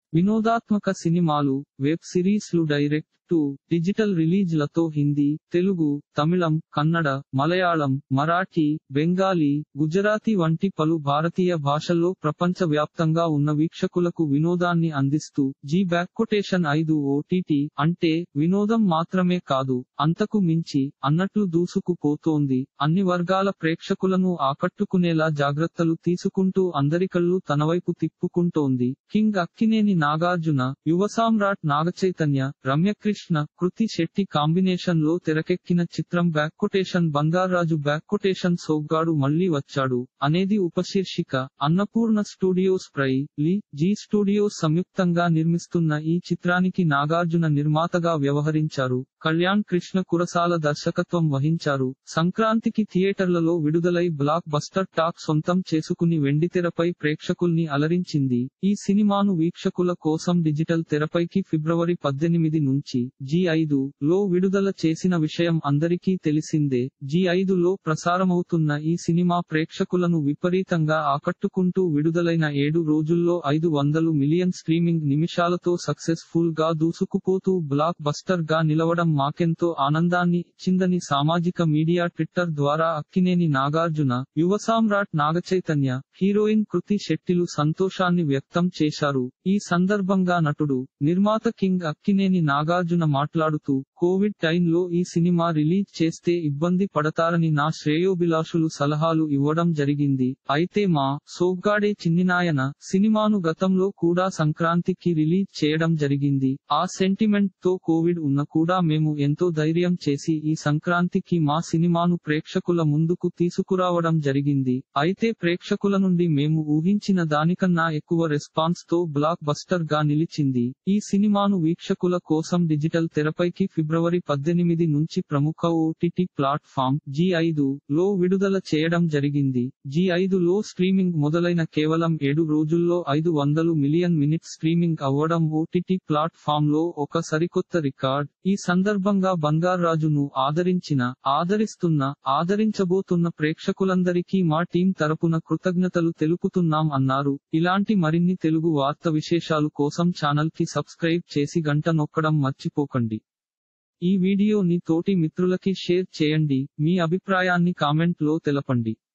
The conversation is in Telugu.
వినోదాత్మక సినిమాలు వెబ్ సిరీస్లు డైరెక్ట్ టు డిజిటల్ రిలీజ్ లతో హిందీ తెలుగు తమిళం కన్నడ మలయాళం మరాఠీ బెంగాలీ గుజరాతీ వంటి పలు భారతీయ భాషల్లో ప్రపంచ వ్యాప్తంగా ఉన్న వీక్షకులకు వినోదాన్ని అందిస్తూ జీ బ్యాక్ కొటేషన్ ఐదు ఓటీటీ అంటే వినోదం మాత్రమే కాదు అంతకు మించి అన్నట్లు దూసుకుపోతోంది అన్ని వర్గాల ప్రేక్షకులను ఆకట్టుకునేలా జాగ్రత్తలు తీసుకుంటూ అందరికళ్ళు తనవైపు తిప్పుకుంటోంది కింగ్ అక్కినేని నాగార్జున యువ సామ్రాట్ నాగచైతన్య రమ్యకృష్ణ కృతి శెట్టి కాంబినేషన్ లో తెరకెక్కిన చిత్రం back quotation Bangarraju back quotation సోగ్గాడు మళ్లీ వచ్చాడు అనేది ఉపశీర్షిక అన్నపూర్ణ స్టూడియోస్ ప్రై లి జీ స్టూడియోస్ సంయుక్తంగా నిర్మిస్తున్న ఈ చిత్రానికి నాగార్జున నిర్మాతగా వ్యవహరించారు కళ్యాణ్ కృష్ణ కురసాల దర్శకత్వం వహించారు సంక్రాంతికి థియేటర్లలో విడుదలై బ్లాక్ బస్టర్ టాక్ సొంతం చేసుకుని వెండితెరపై ప్రేక్షకుల్ని అలరించింది ఈ సినిమాను వీక్షకుల కోసం డిజిటల్ తెరపైకి ఫిబ్రవరి పద్దెనిమిది నుంచి జీ ఐదు లో విడుదల చేసిన విషయం అందరికీ తెలిసిందే జీ ఐదు లో ప్రసారమవుతున్న ఈ సినిమా ప్రేక్షకులను విపరీతంగా ఆకట్టుకుంటూ విడుదలైన ఏడు రోజుల్లో ఐదు వందలు మిలియన్ స్ట్రీమింగ్ నిమిషాలతో సక్సెస్ఫుల్ గా దూసుకుపోతూ బ్లాక్ బస్టర్ గా నిలవడం మాకెంతో ఆనందాన్ని ఇచ్చిందని సామాజిక మీడియా ట్విట్టర్ ద్వారా అక్కినేని నాగార్జున యువ సామ్రాట్ నాగచైతన్య హీరోయిన్ కృతి శెట్టిలు సంతోషాన్ని వ్యక్తం చేశారు ఈ సందర్భంగా నటుడు నిర్మాత కింగ్ అక్కినేని నాగార్జున మాట్లాడుతూ కోవిడ్ టైంలో ఈ సినిమా రిలీజ్ చేస్తే ఇబ్బంది పడతారని నా శ్రేయోభిలాషులు సలహాలు ఇవ్వడం జరిగింది అయితే మా సోగ్గాడే చిన్నినాయన సినిమాను గతంలో కూడా సంక్రాంతికి రిలీజ్ చేయడం జరిగింది ఆ సెంటిమెంట్ తో కోవిడ్ ఉన్న కూడా మేము ఎంతో ధైర్యం చేసి ఈ సంక్రాంతికి మా సినిమాను ప్రేక్షకుల ముందుకు తీసుకురావడం జరిగింది అయితే ప్రేక్షకుల నుండి మేము ఊహించిన దానికన్నా ఎక్కువ రెస్పాన్స్ తో బ్లాక్ బస్టర్ గా నిలిచింది ఈ సినిమాను వీక్షకుల కోసం డిజిటల్ తెరపైకి ఫిబ్రవరి పద్దెనిమిది నుంచి ప్రముఖ ఓటీటీ ప్లాట్ఫామ్ జీ ఐదు లో విడుదల చేయడం జరిగింది జీ ఐదు లో స్ట్రీమింగ్ మొదలైన కేవలం ఏడు రోజుల్లో ఐదు వందలు మిలియన్ మినిట్ స్ట్రీమింగ్ అవ్వడం ఓటీటీ ప్లాట్ఫామ్ లో ఒక సరికొత్త రికార్డ్ ఈ సందర్భంగా బంగారాజును ఆదరించిన ఆదరిస్తున్న ఆదరించబోతున్న ప్రేక్షకులందరికీ మా టీం తరపున కృతజ్ఞతలు తెలుపుతున్నాం అన్నారు ఇలాంటి మరిన్ని తెలుగు వార్త విశేషాలు కోసం ఛానల్ కి సబ్స్క్రైబ్ చేసి గంట నొక్కడం మర్చిపోకండి ఈ వీడియోని తోటి మిత్రులకి షేర్ చేయండి మీ అభిప్రాయాన్ని కామెంట్ లో తెలపండి